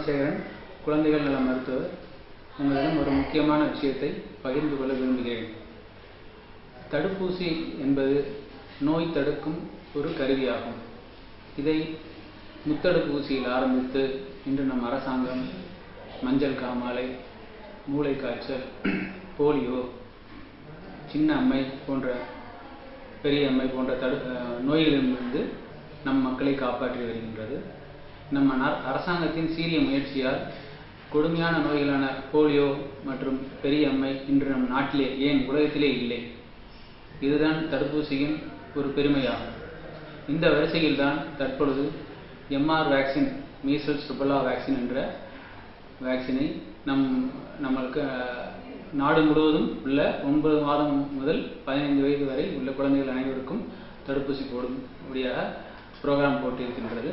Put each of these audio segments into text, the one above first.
குணசேகரன் குழந்தைகள் நல மருத்துவர் உங்களிடம் ஒரு முக்கியமான விஷயத்தை பகிர்ந்து கொள்ள விரும்புகிறேன் தடுப்பூசி என்பது நோய் தடுக்கும் ஒரு கருவியாகும் இதை முத்தடுப்பூசியில் ஆரம்பித்து இன்று நம் அரசாங்கம் மஞ்சள் காமாலை மூளைக்காய்ச்சல் போலியோ சின்ன அம்மை போன்ற பெரிய அம்மை போன்ற தடு அஹ் நோய்களிலிருந்து நம் மக்களை காப்பாற்றி வருகின்றது நம்ம ந- அரசாங்கத்தின் சீரிய முயற்சியால் கொடுமையான நோய்களான போலியோ மற்றும் பெரிய அம்மை இன்று நம் நாட்டிலே ஏன் உலகத்திலே இல்லை இதுதான் தடுப்பூசியின் ஒரு பெருமையாகும் இந்த வரிசையில் தான் தற்பொழுது MR vaccine measles rubella vaccine என்ற வேக்சினை நம் நம்மளுக்கு அஹ், நாடு முழுவதும் உள்ள ஒன்பது மாதம் முதல் பதினைந்து வயது வரை உள்ள குழந்தைகள் அனைவருக்கும் தடுப்பூசி போடும் முடியாக ப்ரோக்ராம் போட்டிருக்கின்றது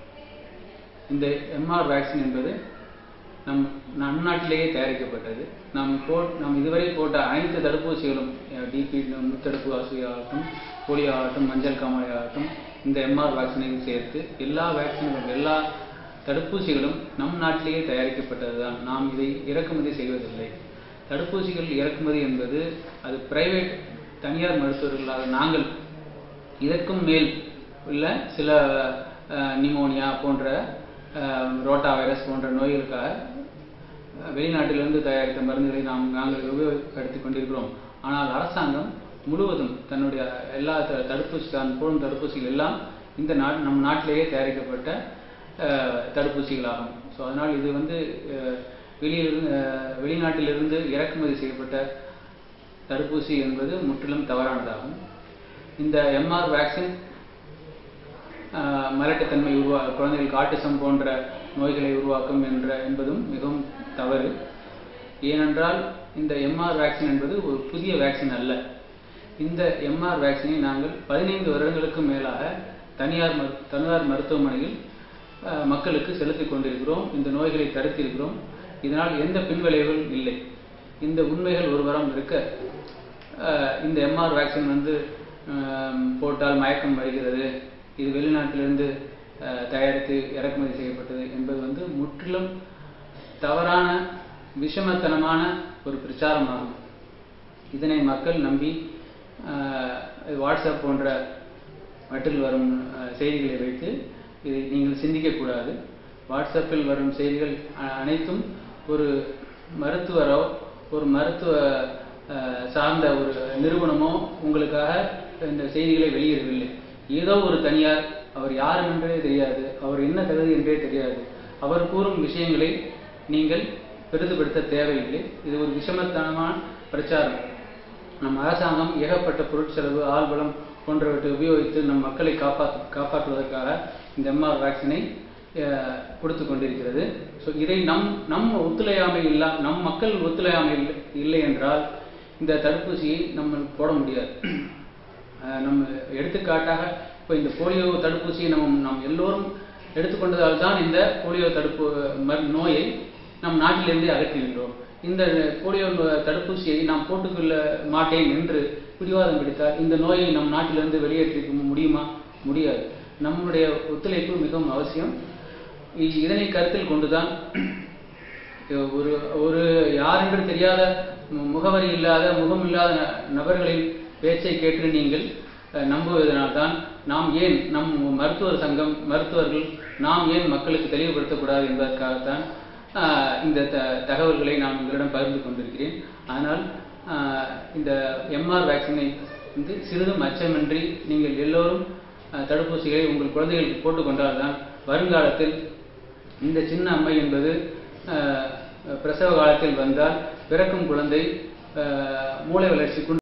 இந்த எம்ஆர் வேக்சின் என்பது நம் நம் நாட்டிலேயே தயாரிக்கப்பட்டது நாம் போ நாம் இதுவரை போட்ட அனைத்து தடுப்பூசிகளும் டிபி முத்தடுப்பு ஆகட்டும் போலியோ ஆகட்டும் மஞ்சள் காமாலை ஆகட்டும் இந்த எம்ஆர் வேக்சினையும் சேர்த்து எல்லா வேக்சின்களும் எல்லா தடுப்பூசிகளும் நம் நாட்டிலேயே தயாரிக்கப்பட்டது தான் நாம் இதை இறக்குமதி செய்வதில்லை தடுப்பூசிகள் இறக்குமதி என்பது அது பிரைவேட் தனியார் மருத்துவர்களாக நாங்கள் இதற்கும் மேல் உள்ள சில அஹ், நிமோனியா போன்ற அஹ், ரோட்டா வைரஸ் போன்ற நோய்களுக்காக அஹ், வெளிநாட்டிலிருந்து தயாரித்த மருந்துகளை நாம் நாங்கள் உபயோகப்படுத்திக் கொண்டிருக்கிறோம் ஆனால் அரசாங்கம் முழுவதும் தன்னுடைய எல்லா த- தடுப்பூசி தான் போடும் தடுப்பூசிகள் எல்லாம் இந்த நாட் நம் நாட்டிலேயே தயாரிக்கப்பட்ட அஹ், தடுப்பூசிகளாகும் ஸோ அதனால் இது வந்து அஹ், வெளியிலிருந்து அஹ், வெளிநாட்டிலிருந்து இறக்குமதி செய்யப்பட்ட தடுப்பூசி என்பது முற்றிலும் தவறானதாகும் இந்த எம்ஆர் வேக்சின் ஆஹ், மலட்டுத்தன்மை உருவா குழந்தைகளுக்கு ஆட்டிசம் போன்ற நோய்களை உருவாக்கும் என்ற என்பதும் மிகவும் தவறு ஏனென்றால் இந்த எம்ஆர் வேக்சின் என்பது ஒரு புதிய வேக்சின் அல்ல இந்த எம்ஆர் வேக்சினை நாங்கள் பதினைந்து வருடங்களுக்கு மேலாக தனியார் மரு தனியார் மருத்துவமனையில் ஆஹ், மக்களுக்கு செலுத்திக் கொண்டிருக்கிறோம் இந்த நோய்களை தடுத்திருக்கிறோம் இதனால் எந்த பின்விளைவுகளும் இல்லை இந்த உண்மைகள் ஒருவரம் இருக்க ஆஹ், இந்த எம்ஆர் வேக்சின் வந்து ஆம், போட்டால் மயக்கம் வருகிறது இது வெளிநாட்டிலிருந்து ஆஹ், தயாரித்து இறக்குமதி செய்யப்பட்டது என்பது வந்து முற்றிலும் தவறான விஷமத்தனமான ஒரு பிரச்சாரமாகும் இதனை மக்கள் நம்பி ஆஹ், வாட்ஸ்அப் போன்ற மட்டில் வரும் ஆஹ், செய்திகளை வைத்து இதை நீங்கள் சிந்திக்கக்கூடாது வாட்ஸ்அப்பில் வரும் செய்திகள் அ- அனைத்தும் ஒரு மருத்துவரோ ஒரு மருத்துவ ஆஹ், சார்ந்த ஒரு நிறுவனமோ உங்களுக்காக இந்த செய்திகளை வெளியிடவில்லை ஏதோ ஒரு தனியார் அவர் யார் என்றே தெரியாது அவர் என்ன தகுதி என்றே தெரியாது அவர் கூறும் விஷயங்களை நீங்கள் பெரிதுபடுத்த தேவையில்லை இது ஒரு விஷமத்தனமான பிரச்சாரம் நம் அரசாங்கம் ஏகப்பட்ட பொருட்செலவு ஆள்பலம் போன்றவற்றை உபயோகித்து நம் மக்களை காப்பாற்று காப்பாற்றுவதற்காக இந்த எம்ஆர் வேக்சினை அஹ், கொடுத்து கொண்டிருக்கிறது ஸோ இதை நம் நம் ஒத்துழையாமை இல்லா நம் மக்கள் ஒத்துழையாமை இல்லை- இல்லை என்றால் இந்த தடுப்பூசியை நம்ம போட முடியாது அஹ், நம்ம எடுத்துக்காட்டாக இப்போ இந்த போலியோ தடுப்பூசியை நம்ம நாம் எல்லோரும் எடுத்துக்கொண்டதால் தான் இந்த போலியோ தடுப்பு மரு- நோயை நம் நாட்டிலிருந்தே அகற்றுகின்றோம் இந்த போலியோ நோ- தடுப்பூசியை நாம் போட்டுக்கொள்ள மாட்டேன் என்று பிடிவாதம் பிடித்தால் இந்த நோயை நம் நாட்டிலிருந்து வெளியேற்றிக்க முடியுமா முடியாது நம்முடைய ஒத்துழைப்பு மிகவும் அவசியம் இ- இதனை கருத்தில் கொண்டுதான் ஒரு ஒரு யார் என்று தெரியாத மு- முகவரி இல்லாத முகம் இல்லாத ந- நபர்களின் பேச்சை கேட்டு நீங்கள் அஹ், நம்புவதனால்தான் நாம் ஏன் நம் மருத்துவர் சங்கம் மருத்துவர்கள் நாம் ஏன் மக்களுக்கு தெளிவுபடுத்தக்கூடாது என்பதற்காகத்தான் ஆஹ், இந்த த தகவல்களை நான் உங்களிடம் பகிர்ந்து கொண்டிருக்கிறேன் ஆனால் ஆஹ், இந்த எம்ஆர் வேக்சினை வந்து சிறிதும் அச்சமின்றி நீங்கள் எல்லோரும் ஆஹ், தடுப்பூசிகளை உங்கள் குழந்தைகளுக்கு போட்டுக்கொண்டால்தான் வருங்காலத்தில் இந்த சின்ன அம்மை என்பது அஹ், பிரசவ காலத்தில் வந்தால் பிறக்கும் குழந்தை அஹ், மூளை வளர்ச்சி குன்றி